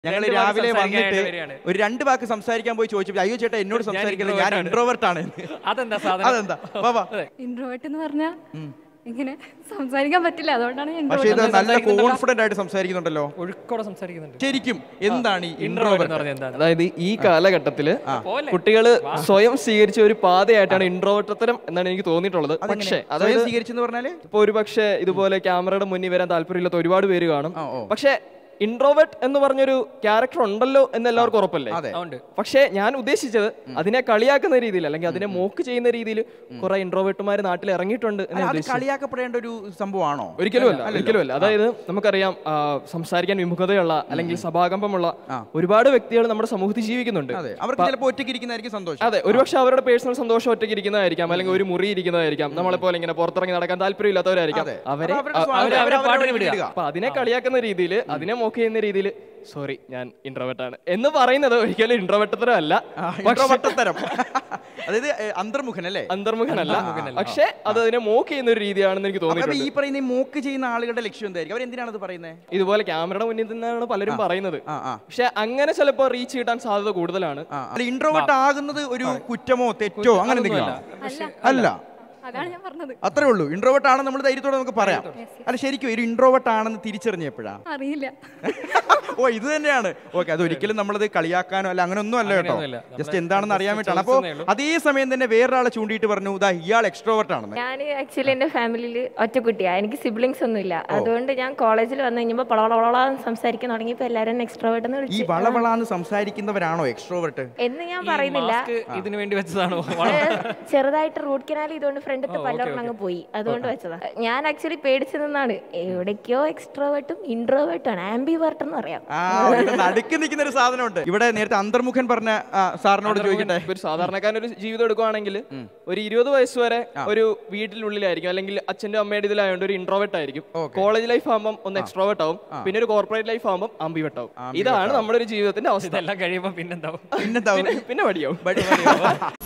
ഞങ്ങൾ രണ്ട് വാക്ക് രാവിലെ സംസാരിക്കാനായിട്ട് വന്നിട്ട് വരികയാണ്. ഒരു രണ്ട് വാക്ക് സംസാരിക്കാൻ പോയി ചോദിച്ചപ്പോൾ അയ്യോ ചേട്ടാ എന്നോട് സംസാരിക്കുന്നത് ഞാൻ introvert ആണ്. ഇൻട്രോവേർട്ട് ആണ് അതെന്താ സാധനം അതെന്താ വാ വാ ഇൻട്രോവേർട്ട് എന്ന് പറഞ്ഞാൽ ഇങ്ങനെ സംസാരിക്കാൻ പറ്റില്ല അതുകൊണ്ടാണ് ഞാൻ പക്ഷേ ഇത് introvert. നല്ല കോൺഫിഡന്റ് ആയിട്ട് സംസാരിക്കുന്നുണ്ടല്ലോ ഒഴുക്കോടെ സംസാരിക്കുന്നുണ്ട് ശരിക്കും എന്താണ് ഈ ഇൻട്രോവേർട്ട് എന്ന് ഇൻട്രോവേർട്ട് പറഞ്ഞാൽ എന്താണ് അതായത് ഈ കാലഘട്ടത്തില് പോലെ. കുട്ടികള് സ്വയം സ്വീകരിച്ച ഒരു പാതയായിട്ടാണ് ഇൻട്രോവർട്ടത്തരം എന്നാണ് എനിക്ക് തോന്നിയിട്ടുള്ളത് പക്ഷേ സ്വയം അതായത് സ്വീകരിച്ചെന്ന് പറഞ്ഞാല് ഇപ്പൊ ഒരു പക്ഷേ ഇതുപോലെ ക്യാമറയുടെ മുന്നിൽ വരാൻ താല്പര്യമില്ലാത്ത ഒരുപാട് പേര് കാണും ആ, ഓ. പക്ഷേ ഇൻട്രോവേർട്ട് എന്ന് പറഞ്ഞൊരു ക്യാരക്ടർ ഉണ്ടല്ലോ എന്ന് എല്ലാവർക്കും ഉറപ്പല്ലേ അതെ ഉണ്ട് പക്ഷേ ഞാൻ ഉദ്ദേശിച്ചത് അതിനെ കളിയാക്കുന്ന രീതിയിൽ അല്ലെങ്കിൽ അതിനെ മോക്ക് ചെയ്യുന്ന രീതിയിൽ കുറെ ഇൻട്രോവേർട്ടുമാർ നാട്ടിൽ ഇറങ്ങിയിട്ടുണ്ട് എന്ന് അല്ല, അത് ഉദ്ദേശിച്ചത് കളിയാക്കപ്പെടേണ്ട ഒരു സംഭവമാണോ ഒരിക്കലും അല്ല ഒരിക്കലും അല്ല അതായത് നമുക്കറിയാം ആ, സംസാരിക്കാൻ വിമുഖതയുള്ള അല്ലെങ്കിൽ സഭാകമ്പമുള്ള ഒരുപാട് വ്യക്തികൾ നമ്മുടെ സമൂഹത്തിൽ ജീവിക്കുന്നുണ്ട് അതെ അവർക്ക് ചിലപ്പോൾ ഒറ്റയ്ക്ക് ഇരിക്കുന്നതായിരിക്കും സന്തോഷം അതെ ഒരുപക്ഷെ അവരുടെ പേഴ്സണൽ സന്തോഷം ഒറ്റയ്ക്ക് ഇരിക്കുന്നതായിരിക്കാം അല്ലെങ്കിൽ ഒരു മുറി ഇരിക്കുന്നതായിരിക്കാം നമ്മളെ പോലെ ഇങ്ങനെ പുറത്തിറങ്ങി നടക്കാൻ താല്പര്യമില്ലാത്തവരായിരിക്കാം അതെ. അവരെ അവരുടെ അ- സ്വാതന്ത്ര്യം അവരെ- അവരവരുടെ പാട്ടിന് വഴിക്ക് വിടുക. വിടുക. അപ്പൊ അതിനെ കളിയാക്കുന്ന രീതിയിൽ അതിനെ മോക്ക് ചെയ്യുന്ന രീതിയിൽ സോറി ഞാൻ ഇൻട്രോവേർട്ട് ആണ് എന്ന് പറയുന്നത് ഒരിക്കലും ഇൻട്രോവേർട്ടത്തരം അല്ല ആ, introvert തരം അതായത് ഏ, അന്തർമുഖൻ അല്ലേ അന്തർമുഖനല്ല പക്ഷെ അത് അതിനെ മോക്ക് ചെയ്യുന്ന ഒരു രീതിയാണെന്ന് എനിക്ക് അപ്പൊ തോന്നിയിട്ടുണ്ട് ഈ പറയുന്ന ഈ മോക്ക് ചെയ്യുന്ന ആളുകളുടെ ലക്ഷ്യം എന്തായിരിക്കും അവർ എന്തിനാണ് അത് പറയുന്നത് ഇതുപോലെ ക്യാമറയുടെ മുന്നിൽ നിന്നാണ് പലരും പറയുന്നത് ആ ആ പക്ഷെ അങ്ങനെ ചിലപ്പോൾ റീച്ച് കിട്ടാൻ സാധ്യത കൂടുതലാണ് ആ അല്ല ഇൻട്രോവേർട്ട് ആകുന്നത് ഒരു കുറ്റമോ തെറ്റോ അങ്ങനെ എന്തെങ്കിലും ആണോ? അല്ല അല്ല അതാണ് ഞാൻ പറഞ്ഞത് അത്രേ ഉള്ളൂ ഇൻട്രോവേർട്ട് ആണെന്ന് നമ്മൾ ധൈര്യത്തോടെ നമുക്ക് പറയാം അല്ല ശരിക്കും ഒരു ഇൻട്രോവേർട്ട് ആണെന്ന് തിരിച്ചറിഞ്ഞപ്പോഴാ അറിയില്ല ഓ ഇത് തന്നെയാണ് ഓക്കെ അത് ഒരിക്കലും നമ്മളത് കളിയാക്കാനോ അല്ല അങ്ങനെ ഒന്നും അല്ല കേട്ടോ അങ്ങനെയൊന്നുമില്ല. ജസ്റ്റ് നമ്മള് എന്താണെന്ന് അറിയാൻ just വേണ്ടിയിട്ടാണ് അപ്പോൾ ചോദിച്ചതേ ഉള്ളൂ. അതേ സമയം തന്നെ വേറൊരാളെ ചൂണ്ടിയിട്ട് പറഞ്ഞു ഇതാ ഇയാൾ എക്സ്ട്രോവേർട്ട് ആണെന്ന് ഞാൻ ആക്ച്വലി എൻ്റെ ഫാമിലിയിൽ ഒറ്റക്കുട്ടിയാണ് എനിക്ക് സിബ്ലിങ്സ് ഒന്നുമില്ല അതുകൊണ്ട് ഞാൻ കോളേജിൽ വന്നു കഴിഞ്ഞപ്പോൾ പളവളവള സംസാരിക്കാൻ തുടങ്ങിയപ്പോൾ എല്ലാവരും എക്സ്ട്രോവേർട്ട് എന്ന് ഈ വിളിച്ചു വളവളാന്ന് സംസാരിക്കുന്നവരാണോ എക്സ്ട്രോവേർട്ട് എന്ന് ഞാൻ പറയുന്നില്ല മാസ്ക് ഇതിനു വേണ്ടി വെച്ചതാണോ ഏഹ്, ചെറുതായിട്ട് റൂട്ട് കനാൽ ചെയ്തുകൊണ്ട് ഫ്രണ്ടത്തെ പല്ലൊരെണ്ണം അങ്ങ് പോയി അതുകൊണ്ട് വെച്ചതാ ഞാൻ ആക്ച്വലി പേടിച്ചു നിന്നാണ് എവിടേക്കോ എക്സ്ട്രോവേർട്ടും ഇൻട്രോവേർട്ടും ആണ് ആംബിവേർട്ട് എന്ന് പറയാം ആ ഒരു നടുക്ക് നിൽക്കുന്ന ഒരു സാധനമുണ്ട് ഇവിടെ നേരത്തെ അന്തർമുഖൻ പറഞ്ഞ ആ, സാറിനോട് ചോദിക്കട്ടെ ഇപ്പൊ ഒരു സാധാരണക്കാരൻ ഒരു ജീവിതം എടുക്കുവാണെങ്കിൽ ഒരു ഇരുപത് വയസ്സ് വരെ ഒരു വീട്ടിനുള്ളിലായിരിക്കും അല്ലെങ്കിൽ അച്ഛന്റെ അമ്മയുടെ ഇതിലായതുകൊണ്ട് ഒരു ഇൻട്രോവേർട്ട് ആയിരിക്കും കോളേജ് ലൈഫ് ആകുമ്പോൾ ഒന്ന് എക്സ്ട്രോവേർട്ട് ആവും പിന്നെ ഒരു കോർപ്പറേറ്റ് ലൈഫ് ആകുമ്പോൾ ആംബിവേർട്ട് ആവും ഇതാണ് നമ്മുടെ ഒരു ജീവിതത്തിന്റെ അവസ്ഥ ഇതെല്ലാം കഴിയുമ്പോ പിന്നെന്താവും പിന്നെന്താ പിന്നെ പിന്നെ മടിയാവും ബടി-